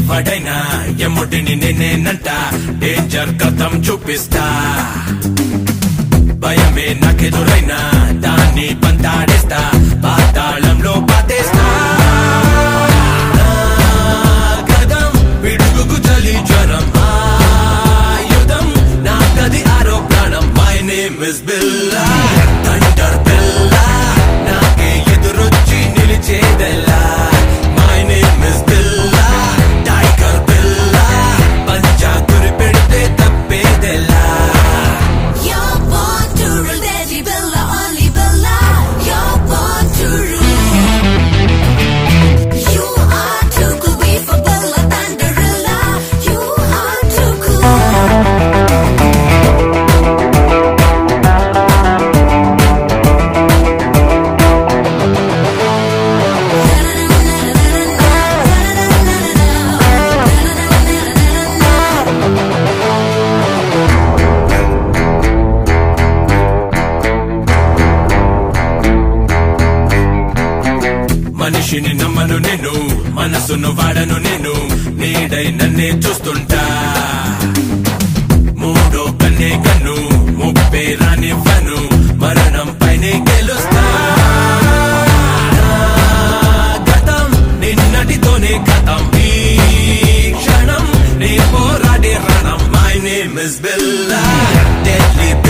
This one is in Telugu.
ఎవడైనా ఎమ్ముడిని నేనేనంట డేంజర్ కథం చూపిస్తా భయమే నాకెదురైనా దాన్ని పంతాడేస్తా పాతాళంలో పాతేస్తా నా గదం పిడుగుకు చలి జ్వరం ఆయుధం నా గది ఆరో ప్రాణం my name is Billa thunder Billa నాకే ఎదురొచ్చి నిలిచేదెల్లా my name is Billa tiger Billa పంచా గురి పెడితే తప్పేదెల్లా You're born to rule, Daddy Bella, only Bella. You're born to rule. You are too cool, we for Bella Thunderella. You are too cool. మనిషిని నమ్మను నేను మనసును వాడను నేను నీడై నన్నే చూస్తుంటా మూడో కన్నే కన్ను ముప్పే రానివ్వను మరణం పైనే గెలుస్తా నా గతం నిన్నటితోనే గతం ఈ క్షణం నే పోరాడే రణం my name is Billa deadly